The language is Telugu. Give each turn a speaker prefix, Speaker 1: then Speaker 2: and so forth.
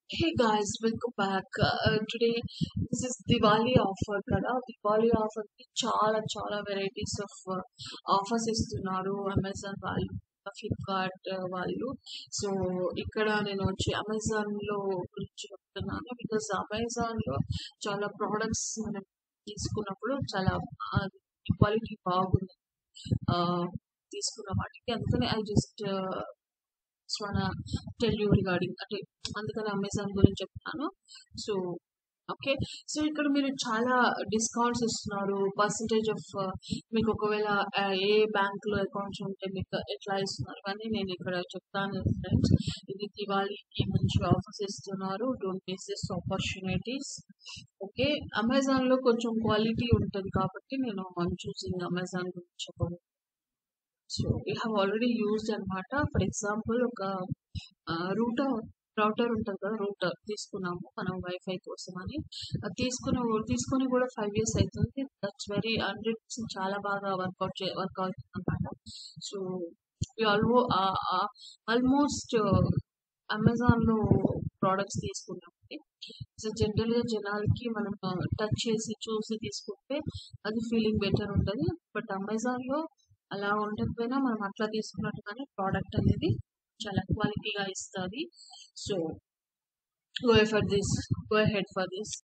Speaker 1: Hey guys, welcome back. Uh, today this is Diwali offer కదా దివాళీ ఆఫర్ కి చాలా చాలా వెరైటీస్ ఆఫ్ ఆఫర్స్ ఇస్తున్నారు అమెజాన్ వాళ్ళు ఫ్లిప్కార్ట్ వాళ్ళు సో ఇక్కడ నేను వచ్చి అమెజాన్ లో గురించి చెప్తున్నాను బికాస్ అమెజాన్ లో చాలా ప్రోడక్ట్స్ మనం తీసుకున్నప్పుడు చాలా క్వాలిటీ బాగుంది ఆ, తీసుకున్న వాటికి అందుకని I just one tell you regarding అంటే అందుకని అమెజాన్ గురించి చెప్తాను సో ఓకే సో ఇక్కడ మీరు చాలా డిస్కౌంట్స్ ఇస్తున్నారు పర్సంటేజ్ ఆఫ్ మీకు ఒకవేళ ఆ, ఏ బ్యాంక్ లో అకౌంట్స్ ఉంటే మీకు ఎట్లా ఇస్తున్నారు కానీ నేను ఇక్కడ చెప్తాను ఫ్రెండ్స్ ఇది దివాళీకి మంచి ఆఫర్స్ ఇస్తున్నారు don't miss this opportunities okay Amazon లో కొంచెం క్వాలిటీ ఉంటుంది కాబట్టి నేను ఐమ్ చూసింగ్ అమెజాన్ గురించి చెప్పను so we have already used అనమాట ఫర్ ఎగ్జాంపుల్ ఒక రూటర్ రౌటర్ ఉంటుంది కదా రూటర్ తీసుకున్నాము మనం వైఫై కోసం అని అది తీసుకున్న తీసుకొని కూడా ఫైవ్ ఇయర్స్ అవుతుంది దట్స్ వెరీ హండ్రెడ్ పర్సెంట్ చాలా బాగా వర్కౌట్ వర్క్ అవుతుంది అనమాట సో ఆల్మో ఆల్మోస్ట్ అమెజాన్ లో ప్రోడక్ట్స్ తీసుకున్నామండి సో జనరల్ గా జనాలకి మనం టచ్ చేసి చూసి తీసుకుంటే అది ఫీలింగ్ బెటర్ ఉంటుంది బట్ అమెజాన్ లో అలా ఉండకపోయినా మనం అట్లా తీసుకున్నట్టుగానే ప్రోడక్ట్ అనేది చాలా క్వాలిటీగా ఇస్తుంది so go for this go ahead for this